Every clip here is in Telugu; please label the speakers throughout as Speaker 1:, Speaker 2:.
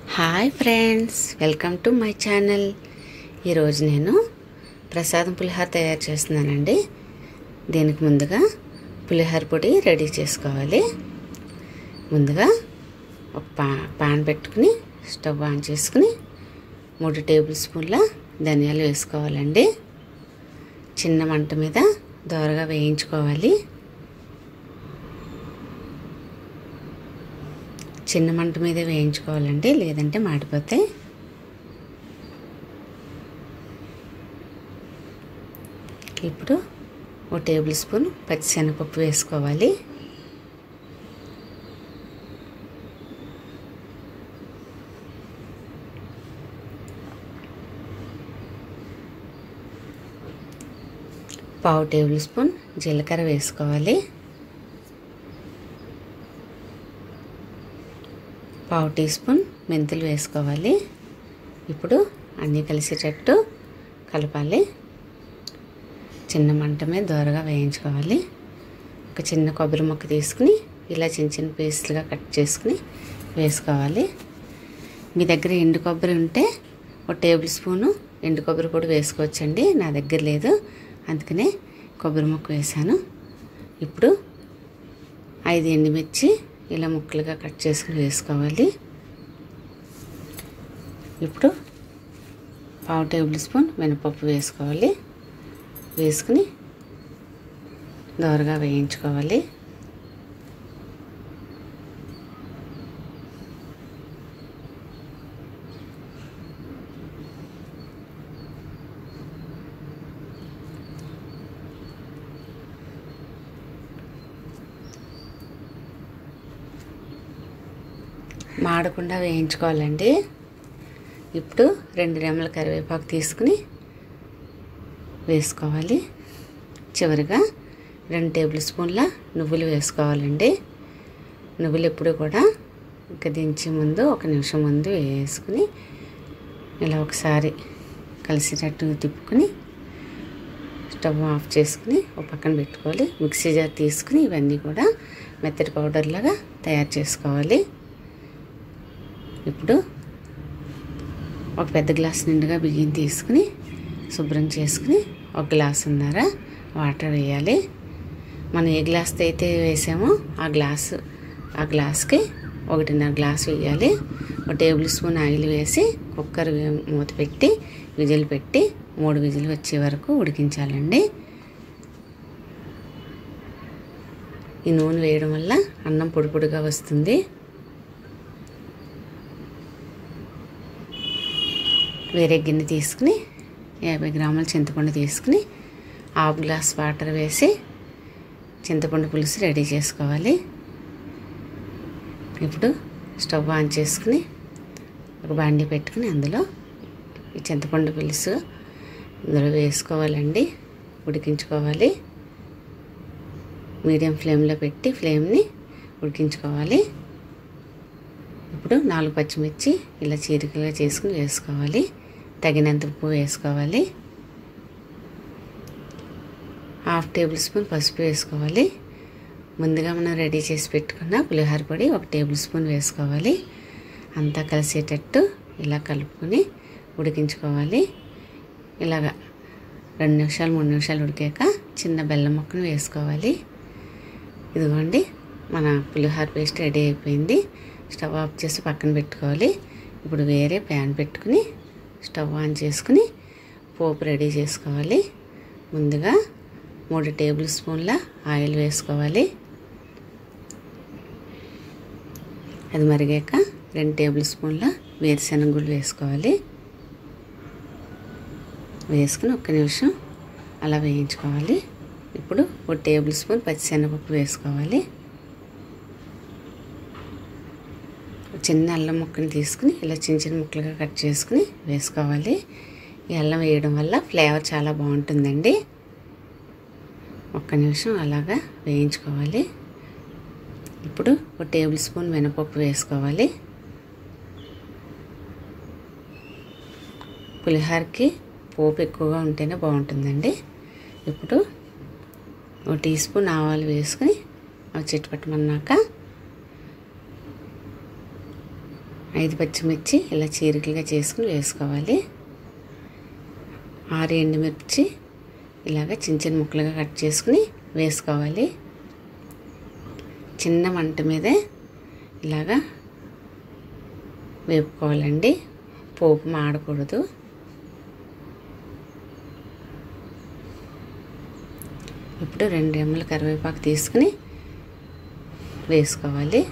Speaker 1: hi friends welcome to my channel ఈరోజు నేను ప్రసాదం పులిహోర తయారు చేస్తున్నానండి దీనికి ముందుగా పులిహోర పొడి రెడీ చేసుకోవాలి ముందుగా ఒక పా పాన్ పెట్టుకుని స్టవ్ ఆన్ చేసుకుని మూడు టేబుల్ స్పూన్ల ధనియాలు వేసుకోవాలండి చిన్న మంట మీద దోరగా వేయించుకోవాలి చిన్న మంట మీద వేయించుకోవాలండి లేదంటే మాడిపోతాయి ఇప్పుడు ఒక టేబుల్ స్పూన్ పచ్చిశనగపప్పు వేసుకోవాలి పావు టేబుల్ స్పూన్ జీలకర్ర వేసుకోవాలి పావు టీ స్పూన్ మెంతులు వేసుకోవాలి ఇప్పుడు అన్నీ కలిసేటట్టు కలపాలి చిన్న మంట మీద దోరగా వేయించుకోవాలి ఒక చిన్న కొబ్బరి ముక్క తీసుకుని ఇలా చిన్న చిన్న పీసులుగా కట్ చేసుకుని వేసుకోవాలి మీ దగ్గర ఎండు కొబ్బరి ఉంటే ఒక టేబుల్ స్పూను ఎండు కొబ్బరి కూడా వేసుకోవచ్చండి నా దగ్గర లేదు అందుకనే కొబ్బరి ముక్క వేసాను ఇప్పుడు ఐదు ఎండుమిర్చి ఇలా ముక్కలుగా కట్ చేసుకుని వేసుకోవాలి ఇప్పుడు పావు టేబుల్ స్పూన్ మినపప్పు వేసుకోవాలి వేసుకుని దోరగా వేయించుకోవాలి మాడకుండా వేయించుకోవాలండి ఇప్పుడు రెండు రెమ్మల కరివేపాకు తీసుకుని వేసుకోవాలి చివరిగా రెండు టేబుల్ స్పూన్ల నువ్వులు వేసుకోవాలండి నువ్వులు ఎప్పుడు కూడా ఇంకా దించే ముందు ఒక నిమిషం ముందు వేసుకుని ఇలా ఒకసారి కలిసేటట్టు తిప్పుకుని స్టవ్ ఆఫ్ చేసుకుని ఒక పక్కన పెట్టుకోవాలి మిక్సీ జార్ తీసుకుని ఇవన్నీ కూడా మెత్తటి పౌడర్ లాగా తయారు చేసుకోవాలి ఇప్పుడు ఒక పెద్ద గ్లాస్ నిండుగా బియ్యం తీసుకుని శుభ్రం చేసుకుని ఒక గ్లాస్ ఉన్నారా వాటర్ వేయాలి మనం ఏ గ్లాస్తో అయితే వేసామో ఆ గ్లాసు ఆ గ్లాస్కి ఒకటిన్నర గ్లాస్ వేయాలి ఒక టేబుల్ స్పూన్ ఆయిల్ వేసి కుక్కర్ మూత పెట్టి విజిల్ పెట్టి మూడు విజిల్ వచ్చే వరకు ఉడికించాలండి ఈ నూనె వేయడం వల్ల అన్నం పొడి పొడిగా వస్తుంది వేరే గిన్నె తీసుకుని యాభై గ్రాముల చింతపండు తీసుకుని హాఫ్ గ్లాస్ వాటర్ వేసి చింతపండు పులుసు రెడీ చేసుకోవాలి ఇప్పుడు స్టవ్ ఆన్ చేసుకుని ఒక బాండి పెట్టుకుని అందులో ఈ చింతపండు పులుసు ఇందులో వేసుకోవాలండి ఉడికించుకోవాలి మీడియం ఫ్లేమ్లో పెట్టి ఫ్లేమ్ని ఉడికించుకోవాలి ఇప్పుడు నాలుగు పచ్చిమిర్చి ఇలా చీరికలుగా చేసుకుని వేసుకోవాలి తగినంత ఉప్పు వేసుకోవాలి హాఫ్ టేబుల్ స్పూన్ పసుపు వేసుకోవాలి ముందుగా మనం రెడీ చేసి పెట్టుకున్న పులిహోర పొడి ఒక టేబుల్ స్పూన్ వేసుకోవాలి అంతా కలిసేటట్టు ఇలా కలుపుకొని ఉడికించుకోవాలి ఇలాగా రెండు నిమిషాలు మూడు నిమిషాలు ఉడికాక చిన్న బెల్లం ముక్కను వేసుకోవాలి ఇదిగోండి మన పులిహోర పేస్ట్ రెడీ అయిపోయింది స్టవ్ ఆఫ్ చేసి పక్కన పెట్టుకోవాలి ఇప్పుడు వేరే ప్యాన్ పెట్టుకుని స్టవ్ ఆన్ చేసుకుని పోపు రెడీ చేసుకోవాలి ముందుగా మూడు టేబుల్ స్పూన్ల ఆయిల్ వేసుకోవాలి అది మరిగాక రెండు టేబుల్ స్పూన్ల వేరుశనగ గుళ్ళు వేసుకోవాలి వేసుకుని ఒక్క నిమిషం అలా వేయించుకోవాలి ఇప్పుడు ఒక టేబుల్ స్పూన్ పచ్చిశనగపప్పు వేసుకోవాలి చిన్న అల్లం ముక్కని తీసుకుని ఇలా చిన్న చిన్న ముక్కలుగా కట్ చేసుకుని వేసుకోవాలి ఈ అల్లం వేయడం వల్ల ఫ్లేవర్ చాలా బాగుంటుందండి ఒక్క నిమిషం అలాగా వేయించుకోవాలి ఇప్పుడు ఒక టేబుల్ స్పూన్ మినపప్పు వేసుకోవాలి పులిహోరకి పోపు ఎక్కువగా ఉంటేనే బాగుంటుందండి ఇప్పుడు ఒక టీ స్పూన్ ఆవాలు వేసుకుని అవి చిట్టుపట్టమన్నాక ఐదు పచ్చిమిర్చి ఇలా చీరికలుగా చేసుకుని వేసుకోవాలి ఆరు ఎండుమిర్చి ఇలాగ చిన్న చిన్న ముక్కలుగా కట్ చేసుకుని వేసుకోవాలి చిన్న మంట మీదే ఇలాగా వేపుకోవాలండి పోపు మాడకూడదు ఇప్పుడు రెండు రెమ్మల కరివేపాకు తీసుకుని వేసుకోవాలి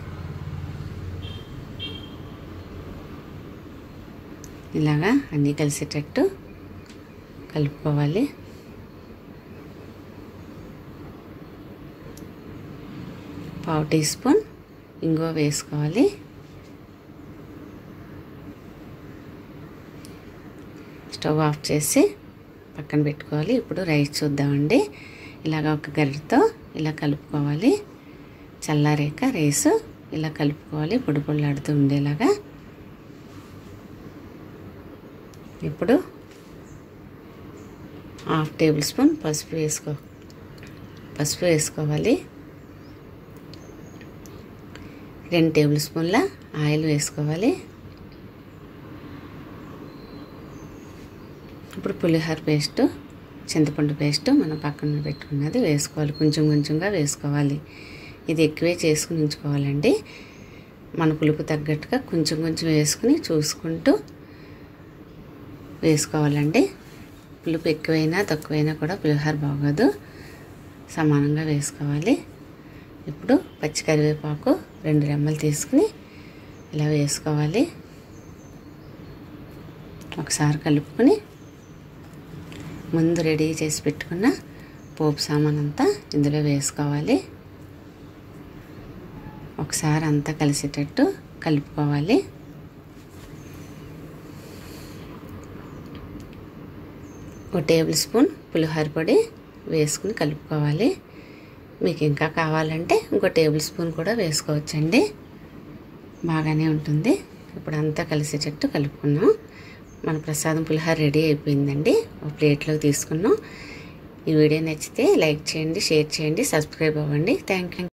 Speaker 1: ఇలాగా అన్నీ కలిసేటట్టు కలుపుకోవాలి పావు టీ స్పూన్ ఇంగువ వేసుకోవాలి స్టవ్ ఆఫ్ చేసి పక్కన పెట్టుకోవాలి ఇప్పుడు రైస్ చూద్దామండి ఇలాగ ఒక గరిటతో ఇలా కలుపుకోవాలి చల్లారాక రైస్ ఇలా కలుపుకోవాలి పొడి పొడిలాడుతూ ఉండేలాగా ఇప్పుడు హాఫ్ టేబుల్ స్పూన్ పసుపు వేసుకో పసుపు వేసుకోవాలి రెండు టేబుల్ స్పూన్ల ఆయిల్ వేసుకోవాలి ఇప్పుడు పులిహోర పేస్ట్ చింతపండు పేస్ట్ మనం పక్కన పెట్టుకున్నది వేసుకోవాలి కొంచెం కొంచెంగా వేసుకోవాలి ఇది ఎక్కువే చేసుకుని ఉంచుకోవాలండి మన పులుపు తగ్గట్టుగా కొంచెం కొంచెం వేసుకుని చూసుకుంటూ వేసుకోవాలండి పులుపు ఎక్కువైనా తక్కువైనా కూడా పులిహోర బాగోదు సమానంగా వేసుకోవాలి ఇప్పుడు పచ్చి కరివేపాకు రెండు రెమ్మలు తీసుకుని ఇలా వేసుకోవాలి ఒకసారి కలుపుకొని ముందు రెడీ చేసి పెట్టుకున్న పోపు సామాన్ అంతా ఇందులో వేసుకోవాలి ఒకసారి అంతా కలిసేటట్టు కలుపుకోవాలి ఒక టేబుల్ స్పూన్ పులిహోర పొడి వేసుకుని కలుపుకోవాలి మీకు ఇంకా కావాలంటే ఇంకో టేబుల్ స్పూన్ కూడా వేసుకోవచ్చండి బాగానే ఉంటుంది ఇప్పుడు అంతా కలిసేటట్టు కలుపుకున్నాం మన ప్రసాదం పులిహోర రెడీ అయిపోయిందండి ఒక ప్లేట్లోకి తీసుకున్నాం ఈ వీడియో నచ్చితే లైక్ చేయండి షేర్ చేయండి సబ్స్క్రైబ్ అవ్వండి థ్యాంక్ యూ